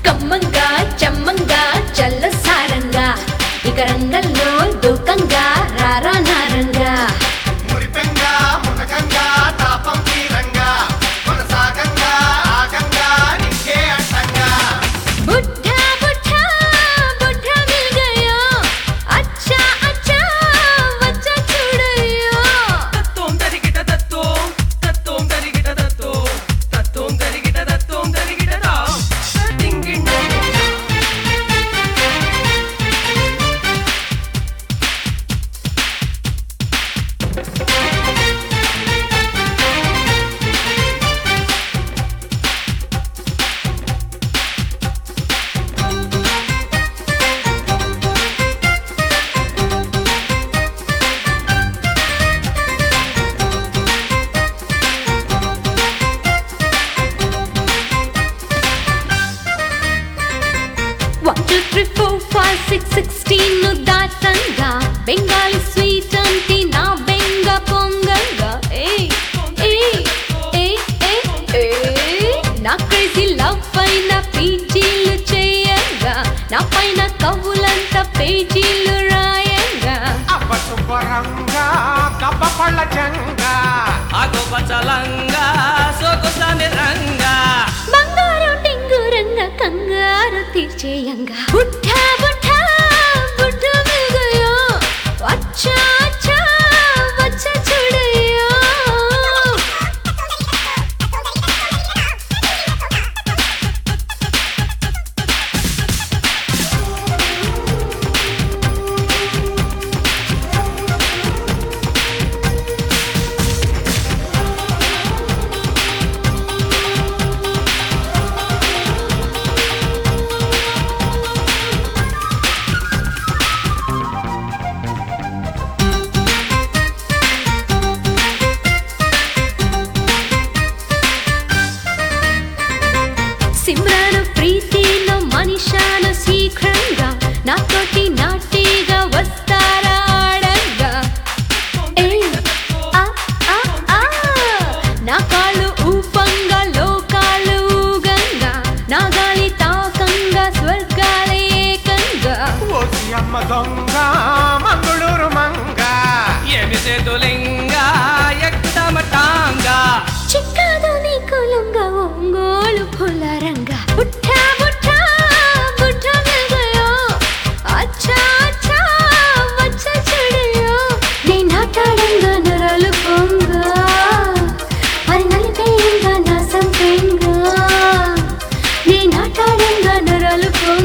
కమ్మంగా చమ్మంగా చల్లసారంగా ఇక రంగంలో దూకంగా రారా నారంగా మురిపెంగా మునకంగా తాపం తీరంగా కొనసాగంగా ఆగంగా నింగే అడ్డంగా బుడ్ఢా బుడ్ఢా బుడ్ఢా మిల్ గయా అచ్చా అచ్చా వచ్చా చూడయ్యో తత్వం తరిగిట తత్వం తత్వం తరిగిట తత్వం తత్వం తరిగిట తత్వం తరిగిట తా డింగిట one two three four five six sixteen దాటంగా బెంగాలీ స్వీట్ అంటే నా బెంగ పొంగంగా ఏయ్ ఏయ్ ఏయ్ ఏయ్ ఏయ్ నా క్రేజీ లవ్ పైన పీజీలు చేయంగా నా పైన కవులంత పేజీలు రాయంగా అబ్బ శుభ్రంగా కప్ప పళ్ళ జంగా ఆగో పచ్చలంగా సోకుసాని రంగా బంగారం టింగురంగా కంగారు తీర్చేయంగా బుట్టా బుట్టా బుట్ట మిల్గయో వచ్చా వచ్చా వచ్చ చూడయ్యో సిమ్రాను ప్రీతిలో మనిషాను శీఘ్రంగా నాతోటి నాటిగా వస్తారా ఆడంగా ఏయ్, ఆ, ఆ, ఆ. నా కాళ్ళు ఊపంగా లోకాలు ఊగంగా నా గాలి తాకంగా స్వర్గాలే ఏకంగా ఓసి అమ్మ దొంగ మంగళూరు మంగ ఏమి చేతులింగా ఎక్కుతామటాంగా చిక్కాదు నీ కులంగా ఒంగోలు పుల్లరంగా బుట్టా బుట్టా బుట్టా మిల్గయో అచ్చా అచ్చా వచ్చ చెడయో నీ నాటాడంగా నరాలు పొంగా మరి నలిపేయంగా నా సంపెంగా నీ నాటాడంగా నరాలు పొంగా